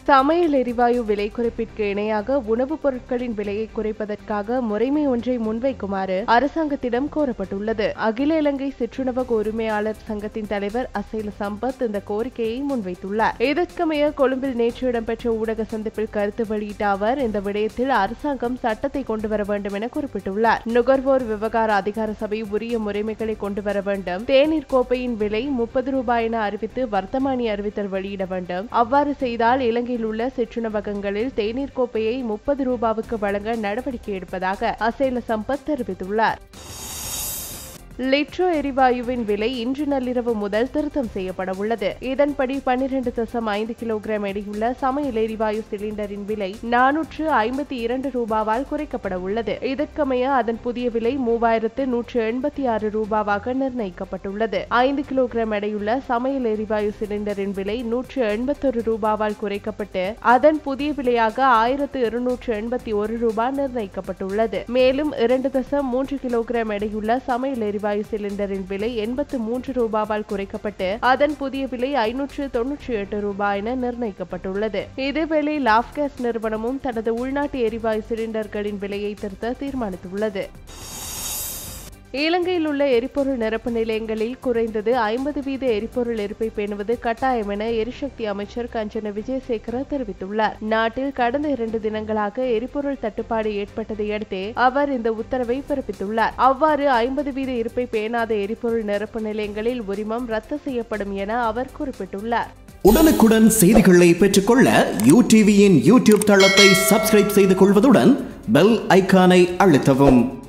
சமையல் எரிவாயு விலை குறைப்பிற்கு இணையாக உணவுப் பொருட்களின் விலையை குறைப்பதற்காக முறைமை ஒன்றை முன்வைக்குமாறு அரசாங்கத்திடம் கோரப்பட்டுள்ளது அகில இலங்கை சிற்றுணவக உரிமையாளர் சங்கத்தின் தலைவர் அசைல சம்பத் இந்த கோரிக்கையை முன்வைத்துள்ளார் இதற்கமைய கொழும்பில் நேற்று இடம்பெற்ற ஊடக சந்திப்பில் கருத்து வெளியிட்ட அவர் இந்த விடயத்தில் அரசாங்கம் சட்டத்தை கொண்டு வர வேண்டும் என குறிப்பிட்டுள்ளார் நுகர்வோர் விவகார அதிகார சபை உரிய முறைமைகளை கொண்டு வர வேண்டும் தேநீர் கோப்பையின் விலை முப்பது ரூபாய் என அறிவித்து வர்த்தமானி அறிவித்தல் வெளியிட வேண்டும் அவ்வாறு செய்தால் இலங்கையில் உள்ள சிற்றுணவகங்களில் தேநீர் கோப்பையை முப்பது ரூபாவுக்கு வழங்க நடவடிக்கை எடுப்பதாக அசேல சம்பத் தெரிவித்துள்ளார் லிட்ரோ எரிவாயுவின் விலை இன்று நள்ளிரவு முதல் திருத்தம் செய்யப்பட உள்ளது இதன்படி பன்னிரண்டு தசம் ஐந்து கிலோகிராம் எடையுள்ள சமையல் எரிவாயு சிலிண்டரின் விலை நானூற்று ஐம்பத்தி இரண்டு ரூபாவால் குறைக்கப்பட உள்ளது இதற்கமைய அதன் புதிய விலை மூவாயிரத்து நூற்று எண்பத்தி ஆறு ரூபாவாக நிர்ணயிக்கப்பட்டுள்ளது ஐந்து கிலோகிராம் எடையுள்ள சமையல் எரிவாயு சிலிண்டரின் விலை நூற்று எண்பத்தொரு ரூபாவால் குறைக்கப்பட்டு அதன் புதிய விலையாக ஆயிரத்து இருநூற்று எண்பத்தி ஒரு ரூபாய் நிர்ணயிக்கப்பட்டுள்ளது மேலும் இரண்டு தசம் மூன்று கிலோகிராம் எடையுள்ள சமையல் எரிவாயு எரிவாயு சிலிண்டரின் விலை எண்பத்து மூன்று ரூபாவால் குறைக்கப்பட்டு அதன் புதிய விலை ஐநூற்று தொன்னூற்றி எட்டு ரூபாய் என நிர்ணயிக்கப்பட்டுள்ளது இதேவேளை லாப்கேஸ் நிறுவனமும் தனது உள்நாட்டு எரிவாயு சிலிண்டர்களின் விலையை திருத்த தீர்மானித்துள்ளது இலங்கையில் உள்ள எரிபொருள் நிரப்பு நிலையங்களில் குறைந்தது ஐம்பது வீத எரிபொருள் இருப்பை பேணுவது கட்டாயம் என எரிசக்தி அமைச்சர் கஞ்சன விஜயசேகர தெரிவித்துள்ளார் நாட்டில் கடந்த இரண்டு தினங்களாக எரிபொருள் தட்டுப்பாடு ஏற்பட்டதை அடுத்தே அவர் இந்த உத்தரவை பிறப்பித்துள்ளார் அவ்வாறு ஐம்பது வீத இருப்பை பேணாத எரிபொருள் நிரப்பு நிலையங்களில் உரிமம் ரத்து செய்யப்படும் என அவர் குறிப்பிட்டுள்ளார் உடனுக்குடன் செய்திகளை பெற்றுக்கொள்ள யூ டிவியின் யூடியூப் தளத்தை சப்ஸ்கிரைப் செய்து கொள்வதுடன் பெல் ஐக்கானை அழுத்தவும்